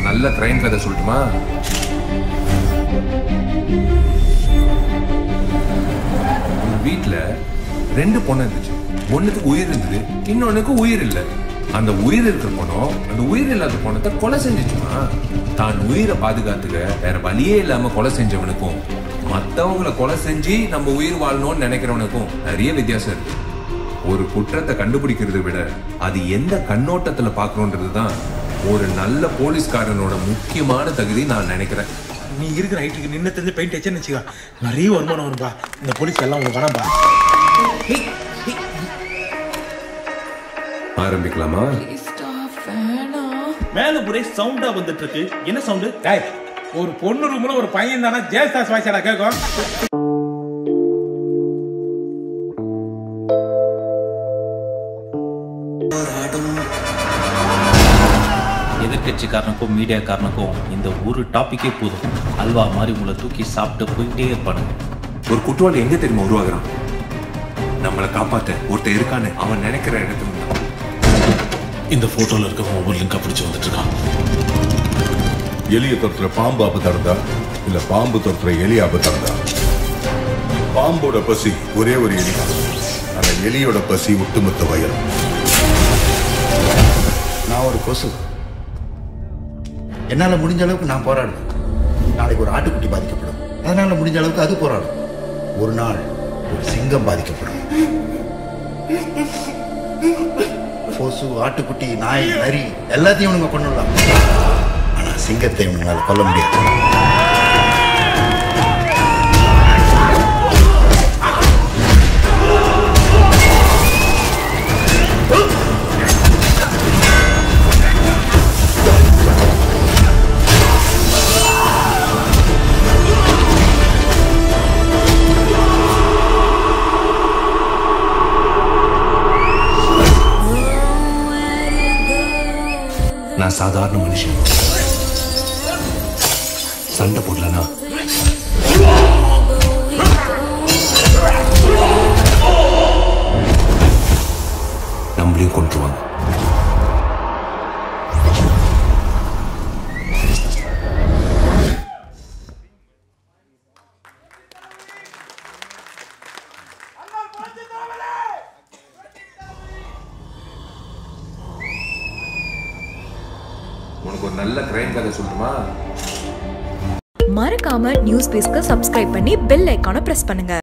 நல்ல கிரைம் கதை சொல்லட்டுமா ஒரு வீட்ல ரெண்டு பொண்ணு இருந்துச்சு ஒண்ணுக்கு உயிர் இருந்தது இன்னொன்னுக்கு உயிர் இல்ல அந்த உயிர் இருக்கிற பொண்ணும் அந்த உயிர் இல்லாத பொண்ணத்தை கொலை செஞ்சுச்சுமா தான் உயிரை பாதுகாத்துக்க வேற வழியே இல்லாம கொலை செஞ்சவனுக்கும் மத்தவங்களை கொலை செஞ்சு நம்ம உயிர் வாழணும்னு நினைக்கிறவனுக்கும் நிறைய வித்தியாசம் இருக்கு ஒரு குற்றத்தை கண்டுபிடிக்கிறதை விட அது எந்த கண்ணோட்டத்துல பாக்குறோன்றது தான் ஒரு நல்ல போலீஸ்காரனோட முக்கியமான தகுதி நான் நினைக்கிறேன் நீ இருக்கிற ஹைட்டுக்கு நின்று தெரிஞ்சு பெயிண்ட் வச்சேன்னு வச்சுக்கோ நிறைய வருமானம் வரும்பா இந்த போலீஸ் எல்லாம் உனக்கு வேணாம்பா ஆரம்பிக்கலாமா மேல ஒரே சவுண்டா வந்துட்டு இருக்கு என்ன சவுண்டு டேய் ஒரு பொண்ணு ரூம்ல ஒரு பையன் தானே ஜேஸ்தாஸ் வாய்ஸாடா கேட்கும் எதிர்கட்சிக்காரனுக்கும் மீடியாக்காரனுக்கும் இந்த ஒரு டாபிக்கே போதும் அல்வா மாதிரி உங்களை தூக்கி சாப்பிட்டு போயிட்டே இருப்பானுங்க ஒரு குற்றவாளி எங்க தெரியுமா உருவாகுறான் நம்மளை காப்பாத்த ஒருத்தன் இருக்கான்னு அவன் நினைக்கிற இடத்துல தான். இந்த போட்டோல இருக்கவன் ஒவ்வொரு லிங்கா பிடிச்சு வந்துட்டு இருக்கான் எலியை தொற்றுற பாம்பு ஆபத்தா இருந்தா இல்ல பாம்பு தொற்றுற எலி ஆபத்தா இருந்தா பாம்போட பசி ஒரே ஒரு எலி தான் ஆனா எலியோட பசி ஒட்டுமொத்த வயல் நான் ஒரு கொசு என்னால் முடிஞ்ச அளவுக்கு நான் போராடுவேன் நாளைக்கு ஒரு ஆட்டுக்குட்டி பாதிக்கப்படும் அதனால முடிஞ்ச அளவுக்கு அது போராடும் ஒரு நாள் ஒரு சிங்கம் பாதிக்கப்படும் கொசு ஆட்டுக்குட்டி நாய் நரி எல்லாத்தையும் இவனுங்க கொண்டுடலாம் ஆனா சிங்கத்தை இவனுங்களால கொல்ல முடியாது நான் சாதாரண மனுஷன் சண்டை போடலனா நம்மளையும் கொண்டுருவாங்க உனக்கு ஒரு நல்ல கிரைம் கதை சொல்லட்டுமா மறக்காம நியூஸ் பேஸ்க்கு சப்ஸ்கிரைப் பண்ணி பெல் ஐக்கானை பிரஸ் பண்ணுங்க